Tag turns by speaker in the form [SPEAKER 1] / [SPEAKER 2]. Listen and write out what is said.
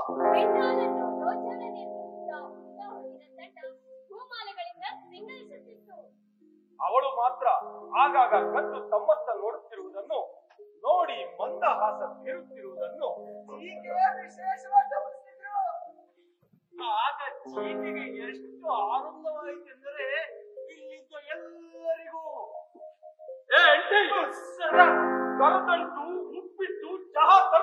[SPEAKER 1] ಬೆಂಗಾಲನ್ನು ಯೋಚನೆ ನಿರ್ಮಿಸಿದ ಹುಡುಗ ಹುಡುಗಿನ ತಂಡ ಹೂಮಾಲೆಗಳಿಂದ ಸಿಂಗರಿಸುತ್ತಿತ್ತು
[SPEAKER 2] ಅವಳು ಮಾತ್ರ ಆಗಾಗ ಕದ್ದು ತಮ್ಮತ್ತ ನೋಡುತ್ತಿರುವುದನ್ನು ನೋಡಿ ಮಂದಹಾಸ ಬೀರುತ್ತಿರುವುದನ್ನು
[SPEAKER 3] ಹೀಗೆ ವಿಶೇಷವಾಗಿ ಗಮನಿಸಿದ್ರು
[SPEAKER 2] ಆಗ ಚೀಟಿಗೆ ಎಷ್ಟು ಆನಂದವಾಯಿತೆಂದರೆ ಇಲ್ಲಿದ್ದ ಎಲ್ಲರಿಗೂ ಏ ಆಂಟಿ, ಸರ, ಕರದಂಟು ಉಪ್ಪಿಟ್ಟು ಚಹಾ